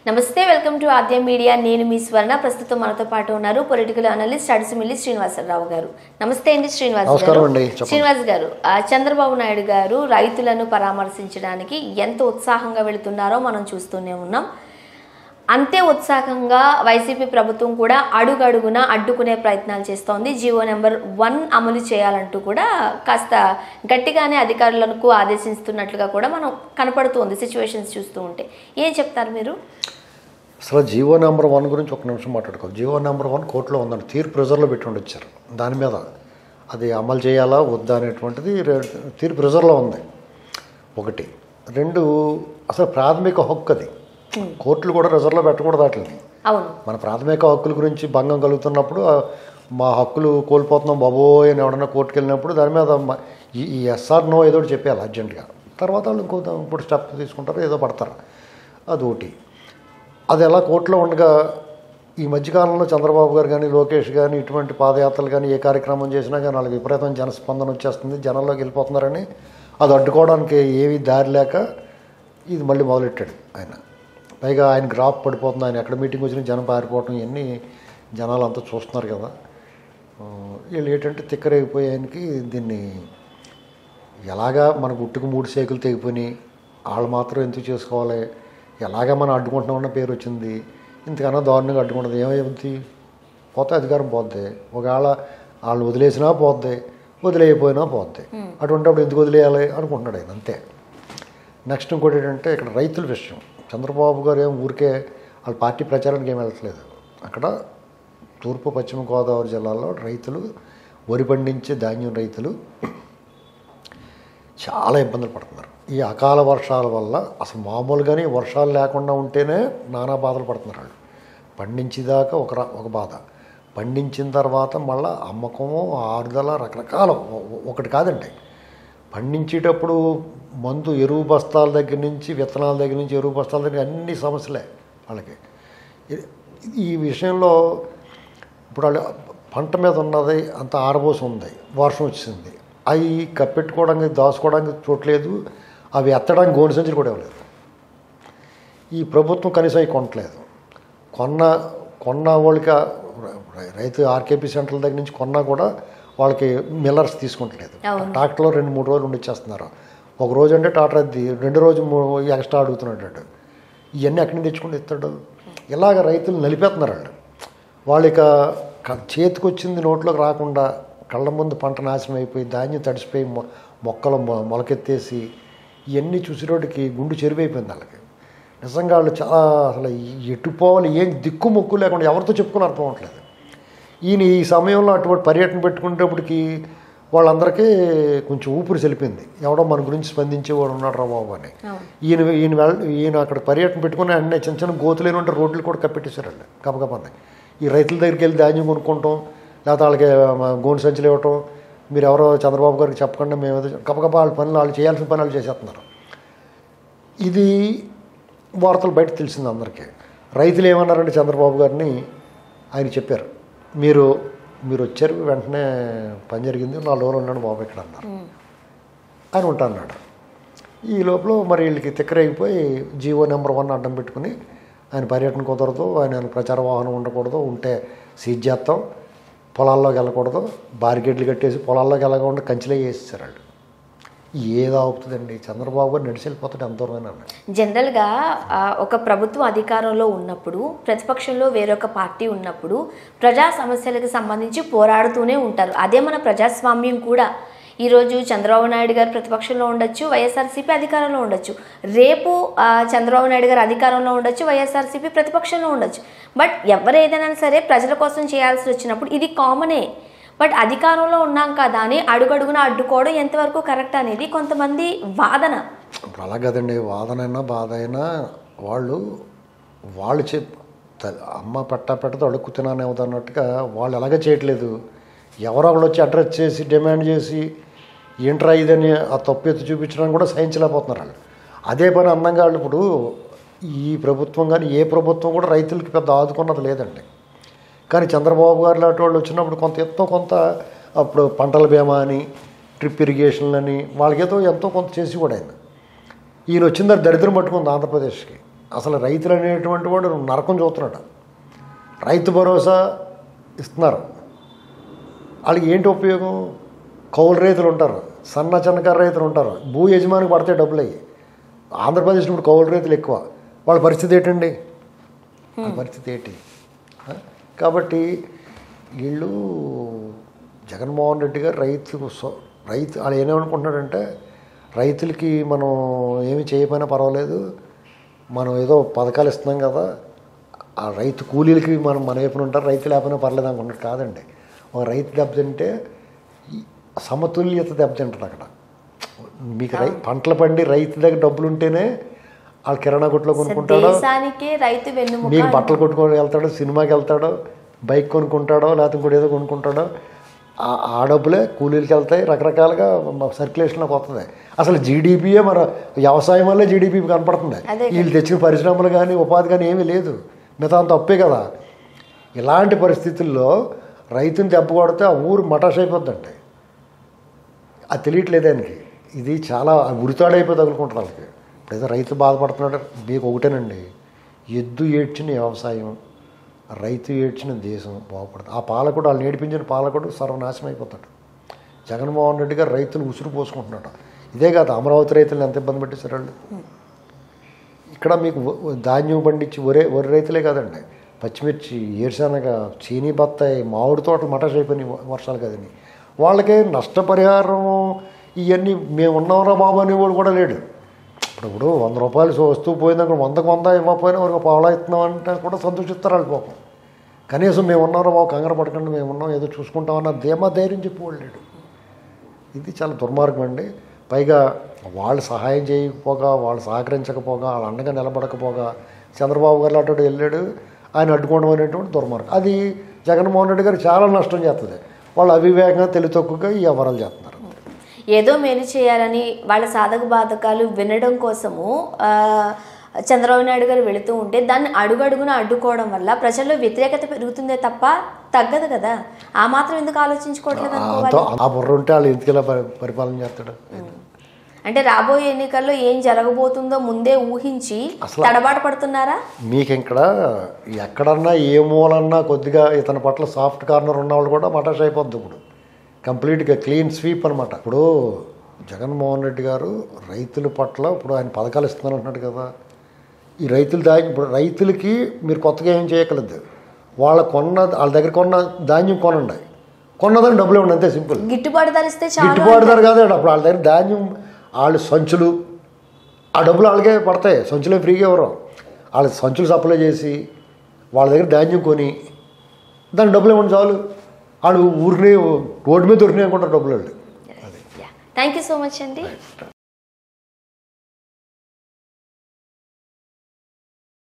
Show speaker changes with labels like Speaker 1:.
Speaker 1: నమస్తే welcome to Aadya media నేను మీ స్వర్ణ ప్రస్తుతం మనతో పాటు ఉన్నారు పొలిటికల్ అనలిస్ట్ అడిసిమిల్లి శ్రీనివాసరావు గారు నమస్తే అండి శ్రీనివాస్
Speaker 2: నమస్కారం
Speaker 1: గారు
Speaker 2: అండి, చెప్పండి.
Speaker 1: శ్రీనివాస్ గారు ఆ, చంద్రబాబు నాయుడు గారు రైతులను పరామర్శించడానికి ఎంత ఉత్సాహంగా వెళుతున్నారో మనం చూస్తూనే ఉన్నాం అంతే ఉత్సాహంగా వైసీపీ ప్రభుత్వం కూడా అడుగడుగున అడ్డుకునే ప్రయత్నాలు చేస్తోంది జియో నెంబర్ వన్ అమలు చేయాలంటూ కూడా కాస్త గట్టిగానే అధికారులకు ఆదేశిస్తున్నట్లుగా కూడా మనం కనపడుతుంది సిచ్యువేషన్స్ చూస్తూ ఉంటే ఏం చెప్తారు మీరు
Speaker 2: అసలు జీవో నెంబర్ వన్ గురించి ఒక నిమిషం మాట్లాడుకోవాలి జీవో నెంబర్ వన్ కోర్టులో ఉందండి తీర్పు రిజర్వ్లో పెట్టి ఉండొచ్చారు దాని మీద అది అమలు చేయాలా వద్దా అనేటువంటిది రె- తీర్పు రిజర్వ్లో ఉంది ఒకటి రెండు అసలు ప్రాథమిక హక్కు అది కోర్టులు కూడా రిజర్వ్లో పెట్టకూడదు వాటిని
Speaker 1: అవును
Speaker 2: మన ప్రాథమిక హక్కుల గురించి భంగం కలుగుతున్నప్పుడు ఆ, మా హక్కులు కోల్పోతున్నాం బాబోయ్ అని ఎవడన్నా కోర్టుకు వెళ్ళినప్పుడు దాని మీద మ- ఈ- ఈ ఎస్ఆర్ నో ఏదో ఒకటి చెప్పేయాలి అర్జెంటుగా తర్వాత వాళ్ళు ఇంకో ఇప్పుడు స్టెప్ తీసుకుంటారు ఏదో పడతారు అది ఒకటి అది ఎలా కోర్టులో ఉండగా ఈ మధ్యకాలంలో చంద్రబాబు గారు కానీ లోకేష్ కానీ ఇటువంటి పాదయాత్రలు కానీ ఏ కార్యక్రమం చేసినా కానీ వాళ్ళకి విపరీతమైన జనస్పందన వచ్చేస్తుంది జనంలోకి వెళ్ళిపోతున్నారని అది అడ్డుకోవడానికి ఏమీ దారి లేక ఇది మళ్ళీ మొదలెట్టాడు ఆయన పైగా ఆయన గ్రాఫ్ పడిపోతుంది ఆయన ఎక్కడ మీటింగ్ వచ్చినా జనం పారిపోవటం ఇవన్నీ జనాలు అంతా చూస్తున్నారు కదా ఆ, వీళ్ళు ఏంటంటే తిక్కరేగిపోయి ఆయనకి దీన్ని ఎలాగా మన గుట్టుకు మూడు సేకులు తెగిపోయి వాళ్ళు మాత్రం ఎందుకు చేసుకోవాలి ఎలాగా మనం అడ్డుకుంటున్నామన్న పేరు వచ్చింది ఇంతకన్నా దారుణంగా అడ్డుకుంటుంది ఏమైంది పోతే అధికారం పోద్ది ఒకవేళ వాళ్ళు వదిలేసినా పోద్ది వదిలేయపోయినా పోద్ది అటువంటిప్పుడు ఎందుకు వదిలేయాలి అనుకుంటున్నాడు ఆయన అంతే నెక్స్ట్ ఇంకోటి ఏంటంటే ఇక్కడ రైతుల విషయం చంద్రబాబు గారు ఏం ఊరికే వాళ్ళ పార్టీ ప్రచారానికి ఏం వెళ్ళట్లేదు అక్కడ తూర్పు పశ్చిమ గోదావరి జిల్లాలో రైతులు వరి పండించే ధాన్యం రైతులు చాలా ఇబ్బందులు పడుతున్నారు ఈ అకాల వర్షాల వల్ల అసలు మామూలుగానే వర్షాలు లేకుండా ఉంటేనే నానా బాధలు పడుతున్నారు వాళ్ళు పండించేదాకా ఒక ర- ఒక బాధ పండించిన తర్వాత మళ్ళీ అమ్మకము ఆరుదల రకరకాల ఒ- ఒ- ఒకటి కాదండి పండించేటప్పుడు మందు ఎరువు బస్తాల దగ్గర నుంచి విత్తనాల దగ్గర నుంచి ఎరువు బస్తాల దగ్గర అన్ని సమస్యలే వాళ్ళకి ఇది- ఈ విషయంలో ఇప్పుడు వాళ్ళు పంట మీద ఉన్నది అంత ఆరబోసి ఉంది వర్షం వచ్చింది అవి కప్పెట్టుకోవడానికి దాచుకోవడానికి చోట్లేదు అవి ఎత్తడానికి గోను సంచులు కూడా ఇవ్వలేదు ఈ ప్రభుత్వం కనీసం అవి కొనట్లేదు కొన్న కొన్న వాళ్ళకి ఆ రై- రైతు ఆర్కేపీ సెంటర్ల దగ్గర నుంచి కొన్నా కూడా వాళ్ళకి మిల్లర్స్ తీసుకుంటలేదు
Speaker 1: అవును.
Speaker 2: ట్రాక్టర్లో రెండు మూడు రోజులు ఉండి ఇచ్చేస్తున్నారు ఒక రోజు అంటే టాటర్ అది రెండు రోజు మూ- ఎక్స్ట్రా అడుగుతున్నాడు వాడు. ఇవన్నీ ఎక్కడి నుంచి తెచ్చుకుని ఇస్తాడు ఇలాగ రైతులు నలిపేస్తున్నారు వాళ్ళు వాళ్ళు ఇక క- చేతికొచ్చింది నోట్లోకి రాకుండా కళ్ళ ముందు పంట నాశనం అయిపోయి ధాన్యం తడిసిపోయి మొ- మొక్కలు మొ- మొలకెత్తేసి ఇవన్నీ చూసేటోటికి గుండు చెరువైపోయింది వాళ్ళకి నిజంగా వాళ్ళు చాలా అసలు ఎటు పోవాలి ఏం దిక్కు మొక్కు లేకుండా ఎవరితో చెప్పుకుని అర్థం అవట్లేదు ఈయన ఈ సమయంలో అటువంటి పర్యటన పెట్టుకునేటప్పటికి వాళ్ళందరికీ కొంచెం ఊపిరి సెలిపింది ఎవడో మన గురించి స్పందించేవాడు ఉన్నాడు రా బాబు అని
Speaker 1: అవును.
Speaker 2: ఈయన ఈయన వెళ్ళ ఈయన అక్కడ పర్యటన పెట్టుకుని అన్నీ చిన్న చిన్న గోతులేని ఉంటే రోడ్లు కూడా కప్పెట్టేశారు వాళ్ళు కపకపన్నాయి ఈ రైతుల దగ్గరికి వెళ్ళి ధాన్యం కొనుక్కుంటాం లేకపోతే వాళ్ళకి ఆ, గోను సంచులు ఇవ్వటం మీరు ఎవరో చంద్రబాబు గారికి చెప్పకుండా మేము ఏదో కపకప వాళ్ళ పనులు వాళ్ళు చేయాల్సిన పనులు వాళ్ళు చేసేస్తున్నారు ఇది వార్తలు బయట తెలిసింది అందరికీ రైతులు ఏమన్నారంటే చంద్రబాబు గారిని ఆయన చెప్పారు మీరు మీరు వచ్చారు వెంటనే పని జరిగింది నాలుగు రోజులు ఉన్నాడు బాబు ఇక్కడ అన్నారు ఆయన ఉంటా అన్నాడు ఈ లోపల మరి వీళ్ళకి తిక్కరేగిపోయి జీవో నెంబర్ వన్ అడ్డం పెట్టుకుని ఆయన పర్యటన కుదరదు ఆయన ప్రచార వాహనం ఉండకూడదు ఉంటే సీజ్ చేస్తాం పొలాల్లోకి వెళ్ళకూడదు బారికేట్లు కట్టేసి పొలాల్లోకి వెళ్ళకుండా కంచెలే వేసేసారు వాళ్ళు ఏది ఆపుతుందండి చంద్రబాబు గారు నడిచి వెళ్ళిపోతాడు ఎంత దూరమైనా అన్నాడు
Speaker 1: జనరల్గా ఆ, ఒక ప్రభుత్వం అధికారంలో ఉన్నప్పుడు ప్రతిపక్షంలో వేరొక పార్టీ ఉన్నప్పుడు ప్రజా సమస్యలకు సంబంధించి పోరాడుతూనే ఉంటారు అదే మన ప్రజాస్వామ్యం కూడా ఈరోజు చంద్రబాబు నాయుడు గారు ప్రతిపక్షంలో ఉండొచ్చు వైఎస్ఆర్సీపీ అధికారంలో ఉండొచ్చు రేపు ఆ, చంద్రబాబు నాయుడు గారు అధికారంలో ఉండొచ్చు వైఎస్ఆర్సీపీ ప్రతిపక్షంలో ఉండొచ్చు బట్ ఎవరు ఏదైనా సరే ప్రజల కోసం చేయాల్సి వచ్చినప్పుడు ఇది కామనే బట్ అధికారంలో ఉన్నాం కదా అని అడుగడుగున అడ్డుకోవడం ఎంతవరకు కరెక్ట్ అనేది కొంతమంది వాదన
Speaker 2: ఇప్పుడు అలా కదండి వాదన అయినా బాధ అయినా వాళ్ళు వాళ్ళు చెప్ త- అమ్మ పెట్ట పెట్టతో అడుక్కు తినానేవద్దు అన్నట్టుగా వాళ్ళు ఎలాగ చేయట్లేదు ఎవరో ఒకళ్ళు వచ్చి అడ్రస్ చేసి డిమాండ్ చేసి ఏంట్రా ఇదని ఆ తప్పు ఎత్తి చూపించడానికి కూడా సహించలేకపోతున్నారు వాళ్ళు అదే పని అందంగా వాళ్ళు ఇప్పుడు ఈ ప్రభుత్వం కానీ ఏ ప్రభుత్వం కూడా రైతులకి పెద్ద ఆదుకున్నది లేదండి కానీ చంద్రబాబు గారు లాంటి వాళ్ళు వచ్చినప్పుడు కొంత ఎంతో కొంత అప్పుడు పంటల బీమా అని డ్రిప్ ఇరిగేషన్లని వాళ్ళకి ఏదో ఎంతో కొంత చేసి కూడా ఆయన ఈయన వచ్చిన తర్వాత దరిద్రం పట్టుకుంది ఆంధ్రప్రదేశ్కి అసలు రైతులు అనేటువంటి వాడు నరకం చూస్తున్నాడు రైతు భరోసా ఇస్తున్నారు వాళ్ళకి ఏంటి ఉపయోగం కౌలు రైతులు ఉంటారు సన్న చిన్నకారు రైతులు ఉంటారు భూ యజమానికి పడతాయి డబ్బులు అయ్యి ఆంధ్రప్రదేశ్లో ఇప్పుడు కౌలు రైతులు ఎక్కువ వాళ్ళ పరిస్థితి ఏంటండి వాళ్ళ పరిస్థితి ఏంటి ఆ? కాబట్టి వీళ్ళు జగన్మోహన్ రెడ్డి గారు రైతు సో- రైతు వాళ్ళు ఏమనుకుంటున్నాడంటే రైతులకి మనం ఏమి చేయకపోయినా పర్వాలేదు మనం ఏదో పథకాలు ఇస్తున్నాం కదా ఆ రైతు కూలీలకి మనం మన వైపున ఉంటారు రైతు లేకపోయినా పర్లేదు అనుకుంటారు కాదండి ఒక రైతు దెబ్బతింటే ఈ సమతుల్యత దెబ్బతింటుంది అక్కడ మీకు రై పంటలు పండి రైతు దగ్గర డబ్బులు ఉంటేనే వాళ్ళు కిరాణా కొట్లో కొనుక్కుంటాడో
Speaker 1: దేశానికే రైతు వెన్నుముక
Speaker 2: మీకు బట్టలు కొట్టుకొని వెళ్తాడో సినిమాకి వెళ్తాడో బైక్ కొనుక్కుంటాడో లేకపోతే ఇంకోటి ఏదో కొనుక్కుంటాడో ఆ- ఆ డబ్బులే కూలీలకి వెళ్తాయి రకరకాలుగా సర్క్యులేషన్లోకి వస్తుంది అసలు జీడిపియే మన వ్యవసాయం వల్లే జీడిపి కనపడుతుంది
Speaker 1: అదే
Speaker 2: వీళ్ళు తెచ్చిన పరిశ్రమలు కానీ ఉపాధి కానీ ఏమీ లేదు మిగతా అంత తప్పే కదా ఇలాంటి పరిస్థితుల్లో రైతుని దెబ్బ కొడితే ఆ ఊరు మటాష్ అయిపోద్దండి అది తెలియట్లేదు ఆయనకి ఇది చాలా ఉరితాడైపోయి తగులుకుంటారు వాళ్ళకి ఇప్పుడు ఏదో రైతు బాధపడుతున్నాడు మీకు ఒకటేనండి ఎద్దు ఏడ్చిన వ్యవసాయం రైతు ఏడ్చిన దేశం బాగుపడదు ఆ పాలకుడు వాళ్ళు నేర్పించిన పాలకుడు సర్వనాశనం అయిపోతాడు జగన్మోహన్ రెడ్డి గారు రైతులు ఉసురు పోసుకుంటున్నాడు ఇదే కాదు అమరావతి రైతులను ఎంత ఇబ్బంది పెట్టేశారు వాళ్ళు ఇక్కడ మీకు వ- వ- ధాన్యం పండించి ఒరే వరి రైతులే కాదండి పచ్చిమిర్చి ఏరుశనగ చీనీ బత్తాయి మామిడి తోటలు మటాష్ అయిపోయినాయి వ- వర్షాలు కదని వాళ్ళకే నష్టపరిహారం ఇవన్నీ మేము ఉన్నాంరా బాబు అనేవాడు కూడా లేడు ఇప్పుడు ఇప్పుడు వంద రూపాయలు సో వస్తువు పోయిందనుకో వందకు వంద ఇవ్వకపోయినా ఒక పావలా ఇస్తున్నాం అంటే కూడా సంతోషిస్తారు వాళ్ళు పాపం కనీసం మేము ఉన్నారా బాబు కంగారు పడకండి మేము ఉన్నాం ఏదో చూసుకుంటామన్న ధీమా ధైర్యం చెప్పేవాళ్ళు లేడు ఇది చాలా దుర్మార్గం అండి పైగా వాళ్ళు సహాయం చేయకపోగా వాళ్ళు సహకరించకపోగా వాళ్ళ అండగా నిలబడకపోగా చంద్రబాబు గారు అటు వెళ్ళాడు ఆయన అడ్డుకోవడం అనేటువంటి దుర్మార్గం అది జగన్మోహన్ రెడ్డి గారు చాలా నష్టం చేస్తుంది వాళ్ళు అవివేకంగా తెలివి ఈ వ్యవహారాలు చేస్తున్నారు
Speaker 1: ఏదో మేలు చేయాలని వాళ్ళ సాధక బాధకాలు వినడం కోసము ఆ, చంద్రబాబు నాయుడు గారు వెళుతూ ఉంటే దాన్ని అడుగడుగున అడ్డుకోవడం వల్ల ప్రజల్లో వ్యతిరేకత పెరుగుతుందే తప్ప తగ్గదు కదా ఆ మాత్రం ఎందుకు ఆలోచించుకోవట్లేదు అనుకోవాలి
Speaker 2: అంత ఆ బుర్ర ఉంటే వాళ్ళు ఎందుకు ఇలా పరి- పరిపాలన చేస్తాడు
Speaker 1: అంటే రాబోయే ఎన్నికల్లో ఏం జరగబోతుందో ముందే ఊహించి
Speaker 2: అసలు-
Speaker 1: తడబాటు పడుతున్నారా
Speaker 2: మీకు ఇక్కడ ఎక్కడన్నా ఏ మూలన్నా కొద్దిగా ఇతని పట్ల సాఫ్ట్ కార్నర్ ఉన్నవాళ్ళు కూడా మటాష్ అయిపోద్ది ఇప్పుడు కంప్లీట్గా క్లీన్ స్వీప్ అనమాట ఇప్పుడు జగన్మోహన్ రెడ్డి గారు రైతుల పట్ల ఇప్పుడు ఆయన పథకాలు ఇస్తున్నారు అంటున్నాడు కదా ఈ రైతులు దా ఇప్పుడు రైతులకి మీరు కొత్తగా ఏం చేయగలదు వాళ్ళ కొన్న వాళ్ళ దగ్గర కొన్న ధాన్యం కొనండి కొన్నదాన్ని డబ్బులు ఇవ్వండి అంతే సింపుల్
Speaker 1: గిట్టుబాటు ధరిస్తే చాలు
Speaker 2: గిట్టుబాటు ధర కాదండి అప్పుడు వాళ్ళ దగ్గర ధాన్యం వాళ్ళు సంచులు ఆ డబ్బులు వాళ్ళకే పడతాయి సంచులే ఫ్రీగా ఎవరు వాళ్ళ సంచులు సప్లై చేసి వాళ్ళ దగ్గర ధాన్యం కొని దాని డబ్బులు ఇవ్వండి చాలు వాళ్ళు ఊరికి రోడ్డు మీద దొరికినాయి అనుకుంటారు డబ్బులు వాళ్ళు
Speaker 1: థ్యాంక్ యూ సో మచ్ అండి